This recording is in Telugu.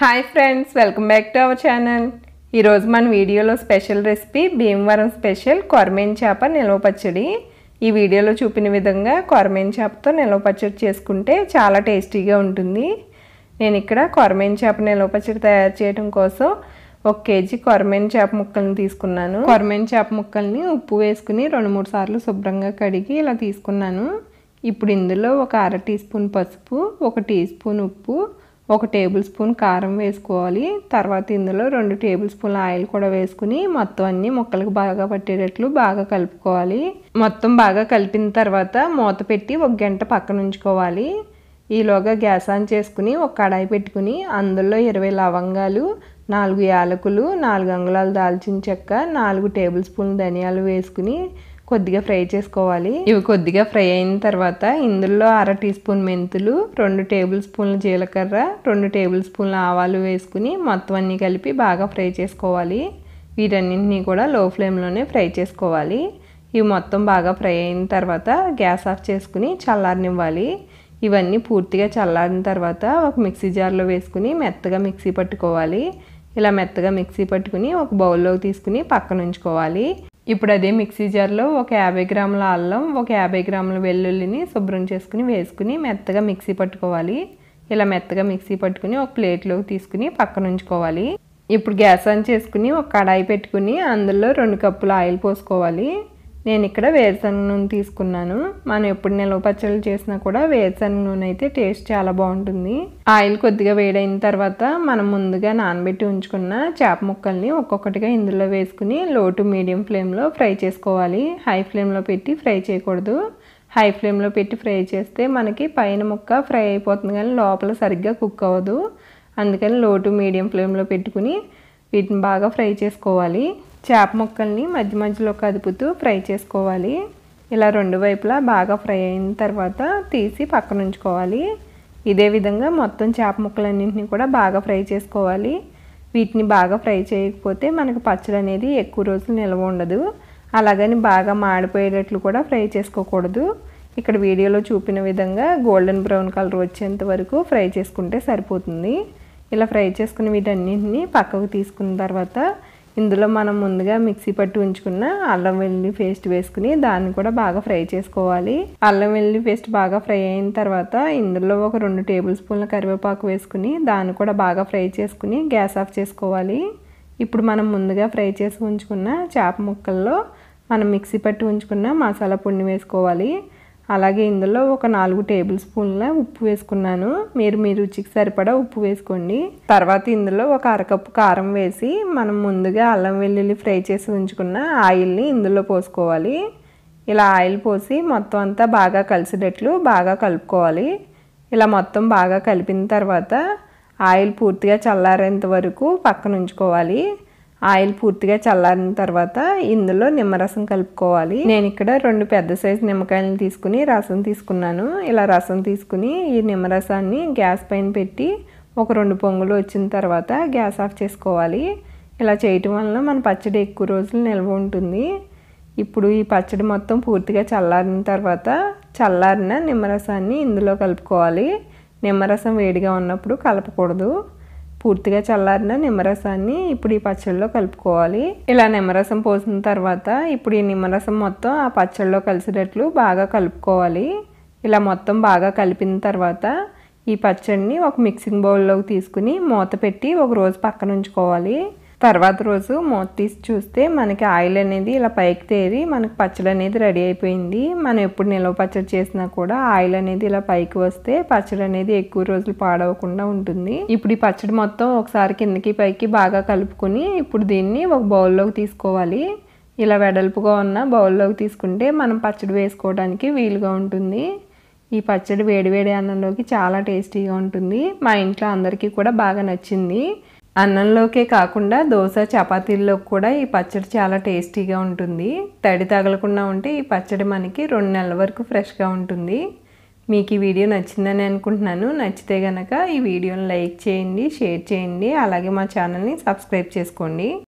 hi friends welcome back to our channel ఈరోజు మన వీడియోలో స్పెషల్ రెసిపీ భీమవరం స్పెషల్ కొరమేన్ చేప నిల్వ పచ్చడి ఈ వీడియోలో చూపిన విధంగా కొరమేన్ చేపతో నిల్వ పచ్చడి చేసుకుంటే చాలా టేస్టీగా ఉంటుంది నేను ఇక్కడ కొరమేన్ చేప నిల్వ పచ్చడి తయారు చేయడం కోసం ఒక కేజీ కొరమేన్ చేప ముక్కల్ని తీసుకున్నాను కొరమేన్ చేప ముక్కల్ని ఉప్పు వేసుకుని రెండు మూడు సార్లు శుభ్రంగా కడిగి ఇలా తీసుకున్నాను ఇప్పుడు ఇందులో ఒక అర టీ స్పూన్ పసుపు ఒక టీ స్పూన్ ఉప్పు ఒక టేబుల్ స్పూన్ కారం వేసుకోవాలి తర్వాత ఇందులో రెండు టేబుల్ స్పూన్ల ఆయిల్ కూడా వేసుకుని మొత్తం అన్ని ముక్కలకు బాగా పట్టేటట్లు బాగా కలుపుకోవాలి మొత్తం బాగా కలిపిన తర్వాత మూత పెట్టి ఒక గంట పక్కన ఉంచుకోవాలి ఈలోగా గ్యాస్ ఆన్ చేసుకుని ఒక కడాయి పెట్టుకుని అందులో ఇరవై లవంగాలు నాలుగు యాలకులు నాలుగు అంగుళాల దాల్చిన చెక్క నాలుగు టేబుల్ స్పూన్ ధనియాలు వేసుకుని కొద్దిగా ఫ్రై చేసుకోవాలి ఇవి కొద్దిగా ఫ్రై అయిన తర్వాత ఇందులో అర టీ స్పూన్ మెంతులు రెండు టేబుల్ స్పూన్ల జీలకర్ర రెండు టేబుల్ స్పూన్ల ఆవాలు వేసుకుని మొత్తం అన్నీ కలిపి బాగా ఫ్రై చేసుకోవాలి వీటన్నింటినీ కూడా లో ఫ్లేమ్లోనే ఫ్రై చేసుకోవాలి ఇవి మొత్తం బాగా ఫ్రై అయిన తర్వాత గ్యాస్ ఆఫ్ చేసుకుని చల్లారనివ్వాలి ఇవన్నీ పూర్తిగా చల్లారిన తర్వాత ఒక మిక్సీ జార్లో వేసుకుని మెత్తగా మిక్సీ పట్టుకోవాలి ఇలా మెత్తగా మిక్సీ పట్టుకుని ఒక బౌల్లోకి తీసుకుని పక్కన ఉంచుకోవాలి ఇప్పుడు అదే మిక్సీ జార్లో ఒక యాభై గ్రాముల అల్లం ఒక యాభై గ్రాముల వెల్లుల్లిని శుభ్రం చేసుకుని వేసుకుని మెత్తగా మిక్సీ పట్టుకోవాలి ఇలా మెత్తగా మిక్సీ పట్టుకుని ఒక ప్లేట్లోకి తీసుకుని పక్కన ఉంచుకోవాలి ఇప్పుడు గ్యాస్ ఆన్ చేసుకుని ఒక కడాయి పెట్టుకుని అందులో రెండు కప్పుల ఆయిల్ పోసుకోవాలి నేను ఇక్కడ వేరుశనగ నూనె తీసుకున్నాను మనం ఎప్పుడు నిల్వ పచ్చళ్ళు చేసినా కూడా వేరుశనగ నూనె అయితే టేస్ట్ చాలా బాగుంటుంది ఆయిల్ కొద్దిగా వేడైన తర్వాత మనం ముందుగా నానబెట్టి ఉంచుకున్న చేప ముక్కల్ని ఒక్కొక్కటిగా ఇందులో వేసుకుని లో టు మీడియం ఫ్లేమ్లో ఫ్రై చేసుకోవాలి హై ఫ్లేమ్లో పెట్టి ఫ్రై చేయకూడదు హై ఫ్లేమ్లో పెట్టి ఫ్రై చేస్తే మనకి పైన ముక్క ఫ్రై అయిపోతుంది కానీ లోపల సరిగ్గా కుక్ అవ్వదు అందుకని లో టు మీడియం ఫ్లేమ్లో పెట్టుకుని వీటిని బాగా ఫ్రై చేసుకోవాలి చేప ముక్కల్ని మధ్య మధ్యలో కదుపుతూ ఫ్రై చేసుకోవాలి ఇలా రెండు వైపులా బాగా ఫ్రై అయిన తర్వాత తీసి పక్కన ఉంచుకోవాలి ఇదే విధంగా మొత్తం చేప ముక్కలన్నింటినీ కూడా బాగా ఫ్రై చేసుకోవాలి వీటిని బాగా ఫ్రై చేయకపోతే మనకు పచ్చడి అనేది ఎక్కువ రోజులు నిల్వ ఉండదు అలాగని బాగా మాడిపోయేటట్లు కూడా ఫ్రై చేసుకోకూడదు ఇక్కడ వీడియోలో చూపిన విధంగా గోల్డెన్ బ్రౌన్ కలర్ వచ్చేంత వరకు ఫ్రై చేసుకుంటే సరిపోతుంది ఇలా ఫ్రై చేసుకుని వీటన్నింటినీ పక్కకు తీసుకున్న తర్వాత ఇందులో మనం ముందుగా మిక్సీ పట్టి ఉంచుకున్న అల్లం వెల్లుల్లి పేస్ట్ వేసుకుని దాన్ని కూడా బాగా ఫ్రై చేసుకోవాలి అల్లం వెల్లుల్లి పేస్ట్ బాగా ఫ్రై అయిన తర్వాత ఇందులో ఒక రెండు టేబుల్ స్పూన్ల కరివేపాకు వేసుకుని దాన్ని కూడా బాగా ఫ్రై చేసుకుని గ్యాస్ ఆఫ్ చేసుకోవాలి ఇప్పుడు మనం ముందుగా ఫ్రై చేసి ఉంచుకున్న చేప ముక్కల్లో మనం మిక్సీ పట్టి ఉంచుకున్న మసాలా పొడిని వేసుకోవాలి అలాగే ఇందులో ఒక నాలుగు టేబుల్ స్పూన్ల ఉప్పు వేసుకున్నాను మీరు మీ రుచికి సరిపడా ఉప్పు వేసుకోండి తర్వాత ఇందులో ఒక అరకప్పు కారం వేసి మనం ముందుగా అల్లం వెల్లుల్లి ఫ్రై చేసి ఉంచుకున్న ఆయిల్ని ఇందులో పోసుకోవాలి ఇలా ఆయిల్ పోసి మొత్తం అంతా బాగా కలిసేటట్లు బాగా కలుపుకోవాలి ఇలా మొత్తం బాగా కలిపిన తర్వాత ఆయిల్ పూర్తిగా చల్లారేంత వరకు పక్కన ఉంచుకోవాలి ఆయిల్ పూర్తిగా చల్లారిన తర్వాత ఇందులో నిమ్మరసం కలుపుకోవాలి నేను ఇక్కడ రెండు పెద్ద సైజు నిమ్మకాయలను తీసుకుని రసం తీసుకున్నాను ఇలా రసం తీసుకుని ఈ నిమ్మరసాన్ని గ్యాస్ పైన పెట్టి ఒక రెండు పొంగులు వచ్చిన తర్వాత గ్యాస్ ఆఫ్ చేసుకోవాలి ఇలా చేయటం వలన మన పచ్చడి ఎక్కువ రోజులు నిల్వ ఉంటుంది ఇప్పుడు ఈ పచ్చడి మొత్తం పూర్తిగా చల్లారిన తర్వాత చల్లారిన నిమ్మరసాన్ని ఇందులో కలుపుకోవాలి నిమ్మరసం వేడిగా ఉన్నప్పుడు కలపకూడదు పూర్తిగా చల్లారిన నిమ్మరసాన్ని ఇప్పుడు ఈ పచ్చడిలో కలుపుకోవాలి ఇలా నిమ్మరసం పోసిన తర్వాత ఇప్పుడు ఈ నిమ్మరసం మొత్తం ఆ పచ్చడిలో కలిసేటట్లు బాగా కలుపుకోవాలి ఇలా మొత్తం బాగా కలిపిన తర్వాత ఈ పచ్చడిని ఒక మిక్సింగ్ బౌల్లోకి తీసుకుని మూత పెట్టి ఒక రోజు పక్కన ఉంచుకోవాలి తర్వాత రోజు మూత తీసి చూస్తే మనకి ఆయిల్ అనేది ఇలా పైకి తేరి మనకి పచ్చడి అనేది రెడీ అయిపోయింది మనం ఎప్పుడు నిల్వ పచ్చడి చేసినా కూడా ఆయిల్ అనేది ఇలా పైకి వస్తే పచ్చడి అనేది ఎక్కువ రోజులు పాడవకుండా ఉంటుంది ఇప్పుడు ఈ పచ్చడి మొత్తం ఒకసారి కిందకి పైకి బాగా కలుపుకొని ఇప్పుడు దీన్ని ఒక బౌల్లోకి తీసుకోవాలి ఇలా వెడల్పుగా ఉన్న బౌల్లోకి తీసుకుంటే మనం పచ్చడి వేసుకోవడానికి వీలుగా ఉంటుంది ఈ పచ్చడి వేడివేడి అన్నంలోకి చాలా టేస్టీగా ఉంటుంది మా ఇంట్లో అందరికీ కూడా బాగా నచ్చింది అన్నంలోకే కాకుండా దోశ చపాతీల్లో కూడా ఈ పచ్చడి చాలా టేస్టీగా ఉంటుంది తడి తగలకుండా ఉంటే ఈ పచ్చడి మనకి రెండు నెలల వరకు ఫ్రెష్గా ఉంటుంది మీకు ఈ వీడియో నచ్చిందని అనుకుంటున్నాను నచ్చితే కనుక ఈ వీడియోని లైక్ చేయండి షేర్ చేయండి అలాగే మా ఛానల్ని సబ్స్క్రైబ్ చేసుకోండి